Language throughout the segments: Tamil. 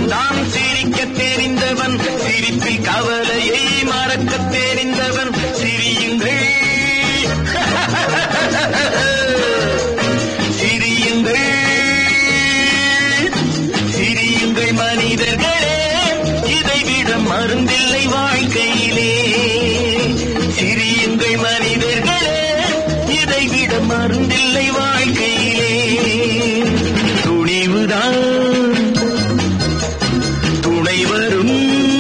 ஒருவன் தான் சிரிக்க தெரிந்தவன் சிரிப்பில் கவலையை மறக்க தெரிந்தவன் சிரியுங்கள் சிரியுங்கள் சிரியுங்கள் மனிதர்களே இதைவிட மருந்தில்லை வாழ்க்கையிலே சிரியுங்கள் மனிதர்களே இதைவிட மருந்தில்லை வாழ்க்கையிலே துணிவுதான் துணை வரும்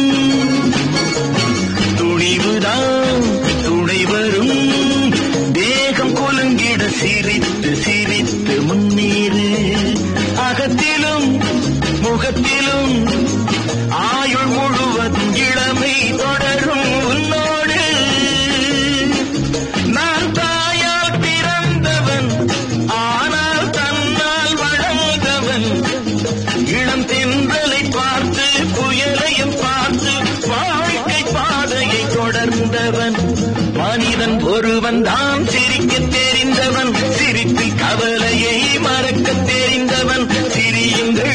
துணிவுதான் துணை வரும் தேகம் குலுங்கிட சிரித்து சிரித்து முன்னேறு அகத்திலும் முகத்திலும் ஆயுள் முழுவதும் இளமை தொடரும் உன்னோடு நான் தாயால் பிறந்தவன் ஆனால் தன்னால் வளர்ந்தவன் இளம் தென்றலை பார்த்து புயலையும் பார்த்து வாழ்க்கை பாதையை தொடர்ந்தவன் மனிதன் ஒருவன் தான் சிரிக்க தெரிந்தவன் சிரிப்பில் கவலையை மறக்க தெரிந்தவன் சிரியுங்கள்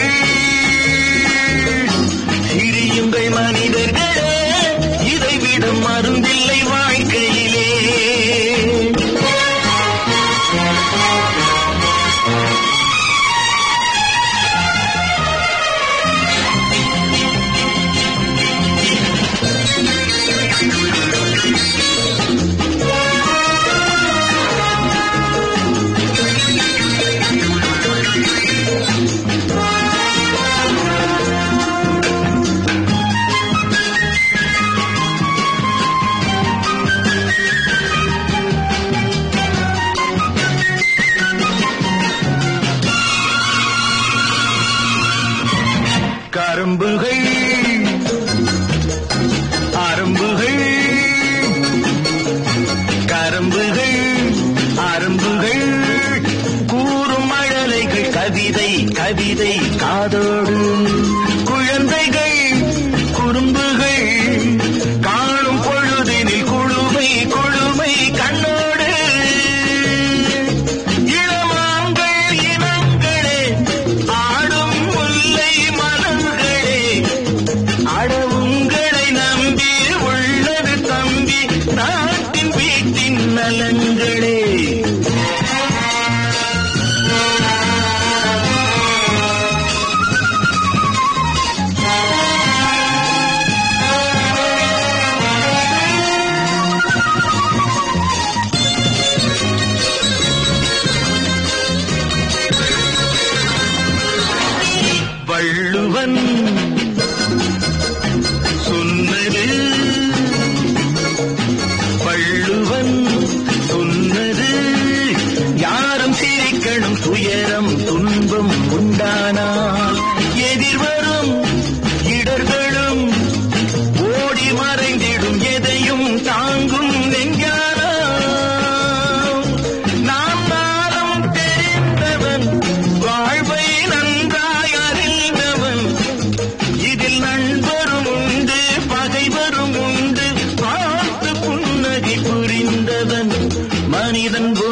சிரியுங்கள் மனிதர்களே இதைவிட மருந்தில்லை வாழ்க்கையிலே கரும்புகள் அரும்புகள் கரும்புகள் அரும்புகள் கூறும் மழலைகள் கவிதை கவிதை காதோடு குழந்தைகள் குறும்புகள் காணும் பொழுதினில் குழுமை குழுமை கண்ணோடு இளமாங்கள் இனங்களே ஆடும் முல்லை மலர்களே அடவுங்களை நம்பி உள்ளது தம்பி நாட்டின் வீட்டின் நலங்களே வள்ளுவன் சொன்னது வள்ளுவன் சொன்னது யாரும் சிரிக்கணும் துயரம் துன்பம் உண்டானால் எதிர்வரும் இடர்களும் ஓடி மறைந்திடும் எதையும் தாங்கும் நெஞ்சானா நாம் நாளும் தெரிந்தவன் வாழ்வை நன்றாய் அறிந்தவன் இதில் நண்பரும் உண்டு பகைவரும் உண்டு பார்த்து புன்னகை புரிந்தவன் மனிதன்